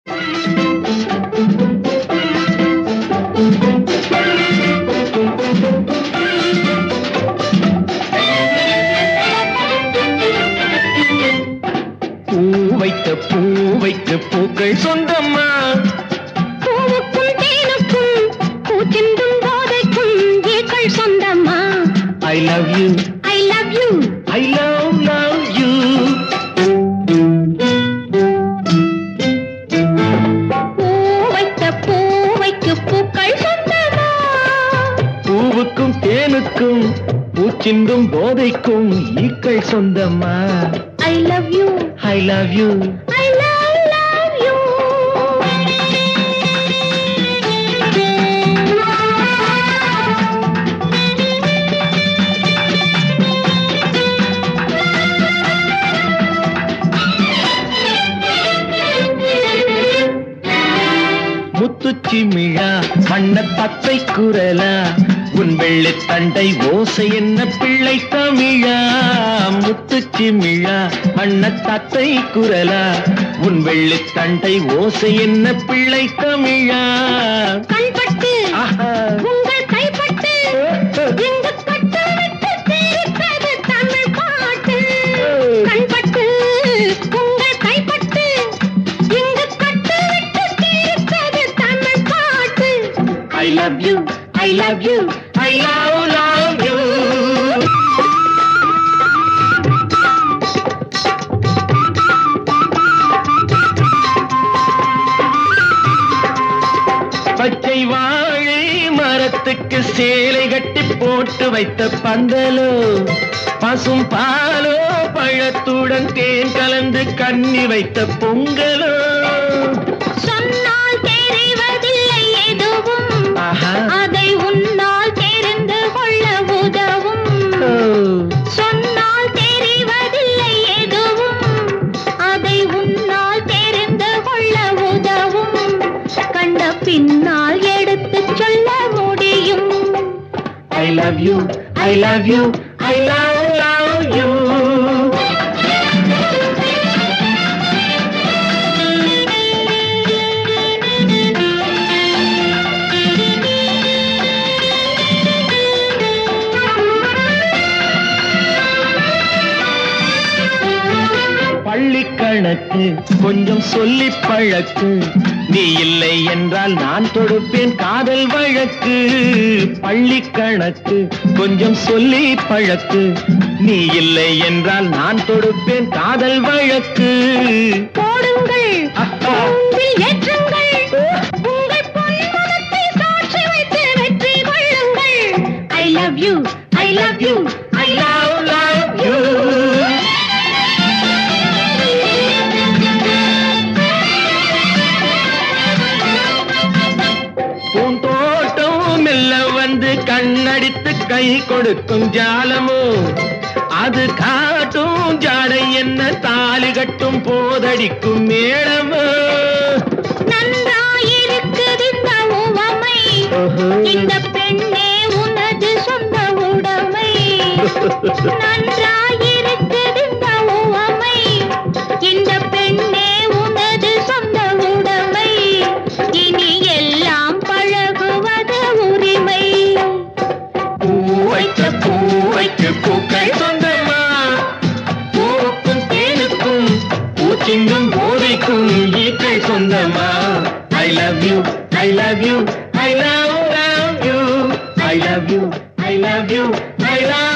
பூ வைத்த பூ வைத்த பூக்கள் சொந்தம்மா பூவுக்கும் தேனுக்கும் பூச்சிந்தும் போதைக்கும் ஈக்கள் சொந்தமா I love you I love you I love love you பூ வைத்த பூவைக்கு பூக்கள் சொந்தமா பூவுக்கும் தேனுக்கும் பூச்சிந்தும் போதைக்கும் ஈக்கள் சொந்தம்மா I love you I love you I love love you முத்துச்சிமிழா வண்ண தத்தை குரலா உன் வெள்ளை தண்டை ஓசை என்ன பிள்ளை தமிழா முத்துச்சிமிழா வண்ண தத்தை குரலா உன் வெள்ளை தண்டை ஓசை என்ன பிள்ளை தமிழா கண்பட்டு ஆஹா. உங்கள் கைப்பட்டு இங்கு கட்டவிட்டு சிரிப்பது தமிழ் பாட்டு கண்பட்டு உங்கள் கைப்பட்டு இங்கு கட்டவிட்டு சிரிப்பது தமிழ் பாட்டு I love you, I love you, I love, love you. பச்சை வாழை மரத்துக்கு சேலை கட்டி போட்டு வைத்த பந்தலோ பசும் பாலோ பழத்துடன் தேன் கலந்து கண்ணி வைத்த பொங்கலோ சொன்னால் தெரிவதில்லை எதுவும் ஆஹா அதை உன்னால் தெரிந்து கொள்ள உதவும் ஓ. சொன்னால் தெரிவதில்லை எதுவும் அதை உன்னால் தெரிந்து கொள்ள உதவும் கண்ட பின்னால் எடுத்துச் சொல்ல முடியும் I love you, I love you, I love, love you. பள்ளி கணக்கு கொஞ்சம் சொல்லி பழக்கு நீ இல்லை என்றால் நான் தொடுப்பேன் காதல் வழக்கு பள்ளி கணக்கு கொஞ்சம் சொல்லி பழக்கு நீ இல்லை என்றால் நான் தொடுப்பேன் காதல் வழக்கு போடுங்கள் அஹா. மூங்கில் ஏற்றுங்கள் உங்கள் பொன்மனத்தை சாட்சி வைத்து வெற்றி கொள்ளுங்கள் I love you I love you I love, love you. பூந்தோட்டம் மெல்ல வந்து கண்ணடித்து கை கொடுக்கும் ஜாலமோ அது காட்டும் ஜாடை என்ன தாலி கட்டும் போதடிக்கும் மேளமோ நன்றாயிருக்குது இந்த உவமை இந்த பெண்ணே உனது சொந்த உடைமை நன்றாயிருக்குது இந்த உவமை இந்த பெண்ணே உனது சொந்த உடைமை இனி எல்லாம் பழகுவது உரிமை பூவைத்த பூவைக்கு பூக்கள் சொந்தமா பூவுக்கும் தேனுக்கும் பூச்சிங்கும் போதைக்கும் ஈக்கள் சொந்தமா I love you I love you I love love you I love you I love you I love